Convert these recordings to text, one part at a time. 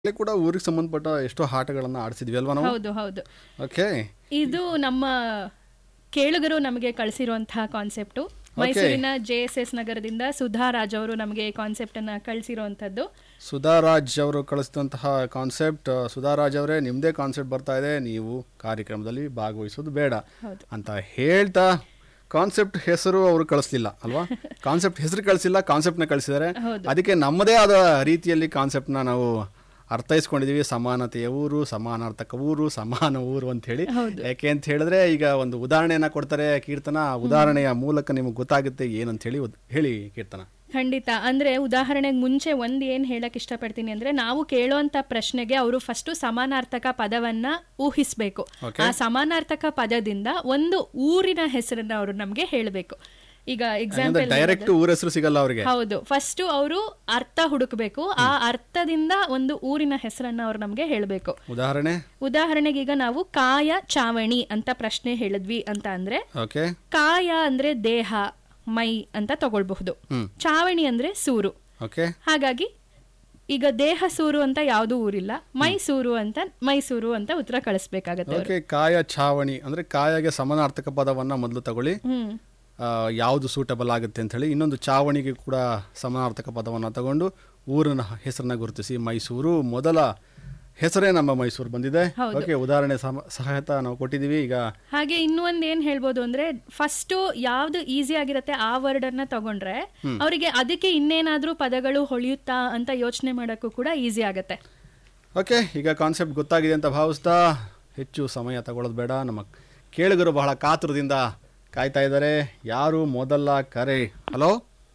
ಅಲ್ಲಿ ಕೂಡ ಊರಿಗೆ ಸಂಬಂಧಪಟ್ಟ ಎಷ್ಟೋ ಆಟಗಳನ್ನ ಆಡಿಸಿದ್ವಿ ಅಲ್ವಾ ನಾವು ಹೌದು ಹೌದು ಓಕೆ ಇದು ನಮ್ಮ ಕೇಳುಗರು ನಮಗೆ ಕಳಿಸಿರುವಂತಹ ಕಾನ್ಸೆಪ್ಟು ಮೈಸೂರಿನ ಜೆ ಎಸ್ ಎಸ್ ನಗರದಿಂದ ಸುಧಾ ರಾಜ್ ಅವರು ನಮಗೆ ಕಾನ್ಸೆಪ್ಟ್ ಅನ್ನ ಕಳಿಸಿರುವಂತದ್ದು ಸುಧಾರಾಜ್ ಅವರು ಕಳಿಸಿದಂತಹ ಕಾನ್ಸೆಪ್ಟ್ ಸುಧಾರಾಜ್ ಅವರೇ ನಿಮ್ಮದೇ ಕಾನ್ಸೆಪ್ಟ್ ಬರ್ತಾ ಇದೆ ನೀವು ಕಾರ್ಯಕ್ರಮದಲ್ಲಿ ಭಾಗವಹಿಸೋದು ಬೇಡ ಹೌದು. ಅಂತ ಹೇಳ್ತಾ ಕಾನ್ಸೆಪ್ಟ್ ಹೆಸರು ಅವರು ಕಳಿಸ್ಲಿಲ್ಲ ಅಲ್ವಾ ಕಾನ್ಸೆಪ್ಟ್ ಹೆಸರು ಕಳಿಸಿಲ್ಲ ಕಾನ್ಸೆಪ್ಟ್ನ ಕಳಿಸಿದ್ದಾರೆ ಹೌದು. ಅದಕ್ಕೆ ನಮ್ಮದೇ ಆದ ರೀತಿಯಲ್ಲಿ ಕಾನ್ಸೆಪ್ಟ್ನ ನಾವು ಅರ್ಥೈಸ್ಕೊಂಡಿದೀವಿ ಸಮಾನತೆಯ ಊರು ಸಮಾನಾರ್ಥಕ ಊರು ಸಮಾನ ಊರು ಅಂತ ಹೇಳಿ ಹೌದು. ಯಾಕೆ ಅಂತ ಹೇಳಿದ್ರೆ ಈಗ ಒಂದು ಉದಾಹರಣೆಯನ್ನ ಕೊಡ್ತಾರೆ ಕೀರ್ತನ ಆ ಉದಾಹರಣೆಯ ಮೂಲಕ ನಿಮಗೆ ಗೊತ್ತಾಗುತ್ತೆ ಏನಂತ ಹೇಳಿ ಉದ್- ಹೇಳಿ ಕೀರ್ತನ ಖಂಡಿತ ಅಂದ್ರೆ ಉದಾಹರಣೆಗೆ ಮುಂಚೆ ಒಂದ್ ಏನ್ ಹೇಳಕ್ ಇಷ್ಟಪಡ್ತೀನಿ ಅಂದ್ರೆ ನಾವು ಕೇಳುವಂತ ಪ್ರಶ್ನೆಗೆ ಅವರು ಫಸ್ಟ್ ಸಮಾನಾರ್ಥಕ ಪದವನ್ನ ಊಹಿಸ್ಬೇಕು Okay. ಆ ಸಮಾನಾರ್ಥಕ ಪದದಿಂದ ಒಂದು ಊರಿನ ಹೆಸರನ್ನ ಅವರು ನಮ್ಗೆ ಹೇಳಬೇಕು ಈಗ ಎಕ್ಸಾಂಪಲ್ ಡೈರೆಕ್ಟ್ ಊರ ಹೆಸರು ಸಿಗಲ್ಲ ಅವರಿಗೆ ಹೌದು ಫಸ್ಟ್ ಅವರು ಅರ್ಥ ಹುಡುಕ್ಬೇಕು ಆ ಅರ್ಥದಿಂದ ಒಂದು ಊರಿನ ಹೆಸರನ್ನ ಅವ್ರು ನಮ್ಗೆ ಹೇಳಬೇಕು ಉದಾಹರಣೆ ಉದಾಹರಣೆಗೆ ಈಗ ನಾವು ಕಾಯ ಚಾವಣಿ ಅಂತ ಪ್ರಶ್ನೆ ಹೇಳಿದ್ವಿ ಅಂತ ಅಂದ್ರೆ ಓಕೆ ಕಾಯ ಅಂದ್ರೆ ದೇಹ ಮೈ ಅಂತ ತಗೊಳ್ಬಹುದು ಹ್ಮ್ ಚಾವಣಿ ಅಂದ್ರೆ ಸೂರು ಓಕೆ ಹಾಗಾಗಿ ಈಗ ದೇಹ ಸೂರು ಅಂತ ಯಾವ್ದು ಊರಿಲ್ಲ ಮೈಸೂರು ಅಂತ ಮೈಸೂರು ಅಂತ ಉತ್ತರ ಕಳಿಸ್ಬೇಕಾಗತ್ತೆ ಅವ್ರು. ಓಕೆ ಕಾಯ ಛಾವಣಿ ಅಂದ್ರೆ ಕಾಯಗೆ ಸಮಾನಾರ್ಥಕ ಪದವನ್ನ ಮೊದಲು ತಗೊಳ್ಳಿ ಹ್ಮ್ ಆ, ಯಾವುದು ಸೂಟಬಲ್ ಆಗುತ್ತೆ ಅಂತ ಹೇಳಿ ಇನ್ನೊಂದು ಚಾವಣಿಗೆ ಕೂಡ ಸಮಾನಾರ್ಥಕ ಪದವನ್ನ ತಗೊಂಡು ಊರಿನ ಹೆಸರನ್ನ ಗುರುತಿಸಿ ಮೈಸೂರು ಮೊದಲ ಹೆಸರೇ ನಮ್ಮ ಮೈಸೂರು ಬಂದಿದೆ ಹೌದು. ಓಕೆ ಉದಾಹರಣೆ ಸಮ- ಸಹಾಯತ ನಾವು ಕೊಟ್ಟಿದ್ದೀವಿ ಈಗ ಹಾಗೆ ಇನ್ನೂ ಒಂದ್ ಏನ್ ಹೇಳ್ಬೋದು ಅಂದ್ರೆ ಫಸ್ಟ್ ಯಾವ್ದು ಈಸಿ ಆಗಿರತ್ತೆ ಆ ವರ್ಡ್ ಅನ್ನ ತಗೊಂಡ್ರೆ ಅವರಿಗೆ ಅದಕ್ಕೆ ಇನ್ನೇನಾದ್ರೂ ಪದಗಳು ಹೊಳೆಯುತ್ತಾ ಅಂತ ಯೋಚನೆ ಮಾಡಕ್ಕೂ ಕೂಡ ಈಸಿ ಆಗತ್ತೆ ಓಕೆ ಈಗ ಕಾನ್ಸೆಪ್ಟ್ ಗೊತ್ತಾಗಿದೆ ಅಂತ ಭಾವಿಸ್ತಾ ಹೆಚ್ಚು ಸಮಯ ತಗೊಳ್ಳೋದು ಬೇಡ ನಮ್ಮ ಕೇಳುಗರು ಬಹಳ ಕಾತುರದಿಂದ ಕಾಯ್ತಾ ಇದ್ದಾರೆ ಯಾರು ಮೊದಲ ಕರೆ ಹಲೋ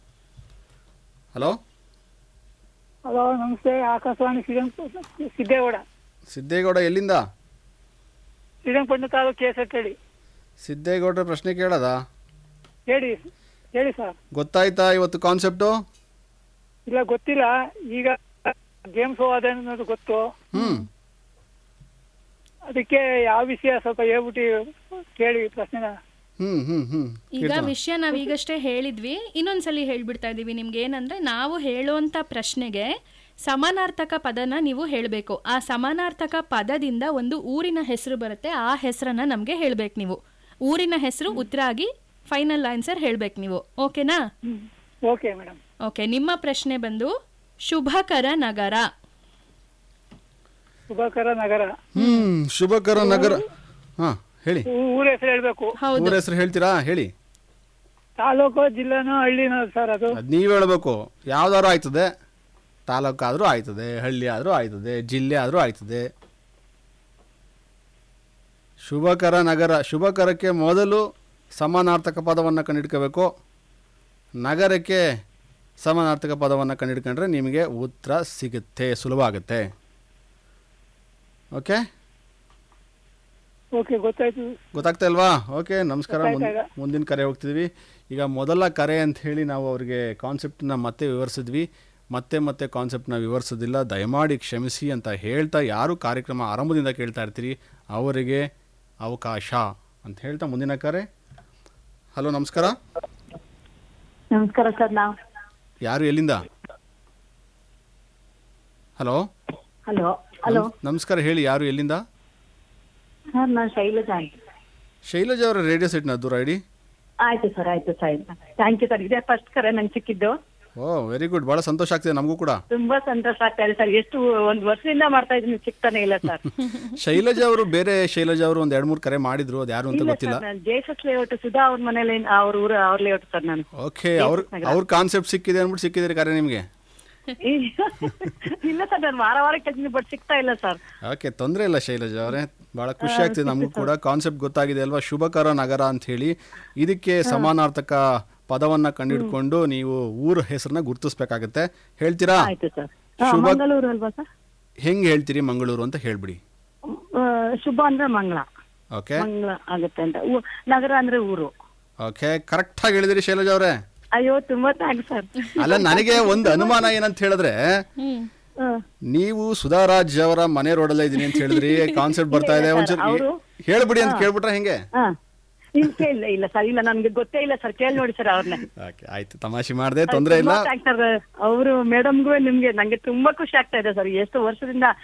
ಹಲೋ ಹಲೋ ನಮಸ್ತೆ ಆಕಾಶವಾಣಿ ಶ್ರೀರಂಗ ಸಿದ್ದೇಗೌಡ ಸಿದ್ದೇಗೌಡ ಎಲ್ಲಿಂದ ಶ್ರೀರಂಗಪಟ್ಟಣ ತಾಲೂಕು ಕೇಸಟ್ ಹೇಳಿ ಸಿದ್ದೇಗೌಡರ ಪ್ರಶ್ನೆ ಕೇಳದ ಹೇಳಿ ಹೇಳಿ ಸರ್ ಗೊತ್ತಾಯ್ತಾ ಇವತ್ತು ಕಾನ್ಸೆಪ್ಟು ಇಲ್ಲ ಗೊತ್ತಿಲ್ಲ ಈಗ ಗೇಮ್ಸ್ ಅದೇ ಅನ್ನೋದು ಗೊತ್ತು ಹ್ಮ್ ಅದಕ್ಕೆ ಯಾವ ವಿಷಯ ಸ್ವಲ್ಪ ಹೇಳ್ಬಿಟ್ಟು ಕೇಳಿ ಪ್ರಶ್ನೆನ ಹ್ಮ್ ಹ್ಮ್ ಹ್ಮ್ ಈಗ ವಿಷಯ ನಾವ್ ಈಗಷ್ಟೇ ಹೇಳಿದ್ವಿ ಇನ್ನೊಂದ್ಸಲಿ ಹೇಳ್ಬಿಡ್ತಾ ಇದೀವಿ ನಿಮ್ಗೆ ಏನಂದ್ರೆ ನಾವು ಹೇಳುವಂತ ಪ್ರಶ್ನೆಗೆ ಸಮಾನಾರ್ಥಕ ಪದನ ನೀವು ಹೇಳಬೇಕು ಆ ಸಮಾನಾರ್ಥಕ ಪದದಿಂದ ಒಂದು ಊರಿನ ಹೆಸರು ಬರುತ್ತೆ ಆ ಹೆಸರನ್ನ ನಮ್ಗೆ ಹೇಳ್ಬೇಕು ನೀವು ಊರಿನ ಹೆಸರು ಉತ್ತರ ಆಗಿ ಫೈನಲ್ ಆನ್ಸರ್ ಹೇಳ್ಬೇಕು ನೀವು ಓಕೆನಾ ಓಕೆ ಮೇಡಮ್ ಓಕೆ ನಿಮ್ಮ ಪ್ರಶ್ನೆ ಬಂದು ಶುಭಕರ ನಗರ ಸುಧಾಕರ ನಗರ ಹ್ಮ್ ಶುಭಕರ ನಗರ ಹಾ ಹೇಳಿ ಊ- ಊರ ಹೆಸರು ಹೇಳ್ಬೇಕು ಹೌದು ಊರ ಹೆಸರು ಹೇಳ್ತೀರಾ ಹೇಳಿ ತಾಲೂಕು ಜಿಲ್ಲೆನೋ ಹಳ್ಳಿನೋ ಸರ್ ಅದು ಅದ್ ನೀವ್ ಹೇಳ್ಬೇಕು ಯಾವ್ದಾದ್ರು ಆಯ್ತದೆ ತಾಲೂಕಾದ್ರೂ ಆಯ್ತದೆ ಹಳ್ಳಿ ಆದ್ರೂ ಆಯ್ತದೆ ಜಿಲ್ಲೆ ಆದ್ರೂ ಆಯ್ತದೆ ಶುಭಕರ ನಗರ ಶುಭಕರಕ್ಕೆ ಮೊದಲು ಸಮಾನಾರ್ಥಕ ಪದವನ್ನು ಕಂಡಿಡ್ಕೋಬೇಕು ನಗರಕ್ಕೆ ಸಮಾನಾರ್ಥಕ ಪದವನ್ನು ಕಂಡಿಡ್ಕೊಂಡ್ರೆ ನಿಮಗೆ ಉತ್ತರ ಸಿಗುತ್ತೆ ಸುಲಭ ಆಗುತ್ತೆ ಓಕೆ ಓಕೆ ಗೊತ್ತಾಯ್ತು ಗೊತ್ತಾಗ್ತಾ ಇಲ್ವಾ ಓಕೆ ನಮಸ್ಕಾರ ಮುಂದ್- ಗೊತ್ತಾಯ್ತು ಈಗ. ಮುಂದಿನ ಕರೆ ಹೋಗ್ತಿದ್ವಿ ಈಗ ಮೊದಲ ಕರೆ ಅಂತ ಹೇಳಿ ನಾವು ಅವರಿಗೆ ಕಾನ್ಸೆಪ್ಟನ್ನ ಮತ್ತೆ ವಿವರಿಸಿದ್ವಿ ಮತ್ತೆ ಮತ್ತೆ ಕಾನ್ಸೆಪ್ಟ್ನ ವಿವರಿಸೋದಿಲ್ಲ ದಯಮಾಡಿ ಕ್ಷಮಿಸಿ ಅಂತ ಹೇಳ್ತಾ ಯಾರು ಕಾರ್ಯಕ್ರಮ ಆರಂಭದಿಂದ ಕೇಳ್ತಾ ಇರ್ತೀರಿ ಅವರಿಗೆ ಅವಕಾಶ ಅಂತ ಹೇಳ್ತಾ ಮುಂದಿನ ಕರೆ ಹಲೋ ನಮಸ್ಕಾರ ನಮಸ್ಕಾರ ಸರ್ ನಾವು ಯಾರು ಎಲ್ಲಿಂದ ಹಲೋ ಹಲೋ ಹಲೋ ನಮಸ್ಕಾರ ಹೇಳಿ ಯಾರು ಎಲ್ಲಿಂದ ಸರ್ ನಾನು ಶೈಲಜಾ ಅಂತ ಶೈಲಜಾ ಅವರ ರೇಡಿಯೋ ಸೆಟ್ನ ದೂರ ಇಡಿ ಆಯ್ತು ಸರ್ ಆಯ್ತು ಸರ್ ಥ್ಯಾಂಕ್ ಯು ಸರ್ ಇದೇ ಫಸ್ಟ್ ಕರೆ ನಂಗೆ ಸಿಕ್ಕಿದ್ದು ಓ ವೆರಿ ಗುಡ್ ಭಾಳ ಸಂತೋಷ ಆಗ್ತಿದೆ ನಮಗೂ ಕೂಡ ತುಂಬಾ ಸಂತೋಷ ಆಗ್ತಾ ಇದೆ ಸರ್ ಎಷ್ಟು ಒಂದ್ ವರ್ಷದಿಂದ ಮಾಡ್ತಾ ಇದ್ದೀನಿ ಸಿಗ್ತಾನೆ ಇಲ್ಲ ಸರ್ ಶೈಲಜಾ ಅವರು ಬೇರೆ ಶೈಲಜಾ ಅವರು ಒಂದ್ ಎರಡ್ ಮೂರು ಕರೆ ಮಾಡಿದ್ರು ಅದು ಯಾರು ಅಂತ ಇಲ್ಲ ಗೊತ್ತಿಲ್ಲ ಸರ್ ನಾನು ಜೇಸಸ್ ಲೇಔಟ್ ಸುಧಾ ಅವ್ರ ಮನೇಲಿ ಅವ್ರ ಊರ ಅವ್ರ ಲೇಔಟ್ ಸರ್ ನಾನು ಓಕೆ ಅವ್ರ ಅವ್ರ ಕಾನ್ಸೆಪ್ಟ್ ಸಿಕ್ಕಿದೆ ಅಂದ್ಬಿಟ್ಟು ಸಿಕ್ಕಿದ್ರೆ ಕರೆ ನಿಮಗೆ ಇಲ್ಲ ಸರ್ ನಾನು ವಾರ ವಾರ ಕೇಳ್ತೀನಿ ಬಟ್ ಸಿಗ್ತಾ ಇಲ್ಲ ಸರ್ ಓಕೆ ತೊಂದರೆ ಇಲ್ಲ ಶೈಲಜಾ ಅವರೇ ಬಹಳ ಖುಷಿ ಆಗ್ತಿದೆ ನಮಗೂ ಕೂಡ ಕಾನ್ಸೆಪ್ಟ್ ಗೊತ್ತಾಗಿದೆ ಅಲ್ವಾ ಶುಭಕರ ನಗರ ಅಂತ ಹೇಳಿ ಇದಕ್ಕೆ ಸಮಾನಾರ್ಥಕ ಪದವನ್ನ ಕಂಡಿಡ್ಕೊಂಡು ನೀವು ಊರ ಹೆಸರನ್ನ ಗುರುತಿಸ್ಬೇಕಾಗತ್ತೆ ಹೇಳ್ತೀರಾ ಆಯ್ತು ಸರ್ ಶುಭ ಮಂಗಳೂರು ಅಲ್ವಾ ಸರ್ ಹೆಂಗ್ ಹೇಳ್ತೀರಿ ಮಂಗಳೂರು ಅಂತ ಹೇಳ್ಬಿಡಿ ಆ, ಶುಭ ಅಂದ್ರೆ ಮಂಗಳ ಓಕೆ ಮಂಗಳ ಆಗುತ್ತೆ ಅಂತ ಊ- ನಗರ ಅಂದ್ರೆ ಊರು ಓಕೆ ಕರೆಕ್ಟ್ ಆಗಿ ಹೇಳಿದಿರಿ ಶೈಲಜಾ ಅವರೇ ಅಯ್ಯೋ ತುಂಬಾ ಥ್ಯಾಂಕ್ಸ್ ಸರ್ ಅಲ್ಲ ನನಗೆ ಒಂದು ಅನುಮಾನ ಏನಂತ ಹೇಳಿದ್ರೆ ಹ್ಮ್ ನೀವು ಸುಧಾರಾಜ್ ಅವರ ಮನೆ ರೋಡಲ್ಲೇ ಇದೀನಿ ಅಂತ ಹೇಳಿದ್ರಿ ಕಾನ್ಸೆಪ್ಟ್ ಬರ್ತಾ ಇದೆ ಒಂಚೂರು ಅವ್ರು- ಹೇಳ್ಬಿಡಿ ಅಂತ ಕೇಳ್ಬಿಟ್ರೆ ಹೆಂಗೆ ಹಾ ಇಲ್ಲ ಕೇಳಿಲ್ಲ ಇಲ್ಲ ಸರ್ ಇಲ್ಲ ನನ್ಗೆ ಗೊತ್ತೇ ಇಲ್ಲ ಸರ್ ಕೇಳಿ ನೋಡಿ ಸರ್ ಅವ್ರನ್ನ ಓಕೆ ಆಯ್ತು ತಮಾಷೆ ಮಾಡಿದೆ ತೊಂದರೆ ಇಲ್ಲ ಸರ್ ಅವರು ಮೇಡಮ್ಗೂ ನಿಮ್ಗೆ ನಂಗೆ ತುಂಬಾ ಖುಷಿ ಆಗ್ತಾ ಇದೆ ಸರ್ ಎಷ್ಟು ವರ್ಷದಿಂದ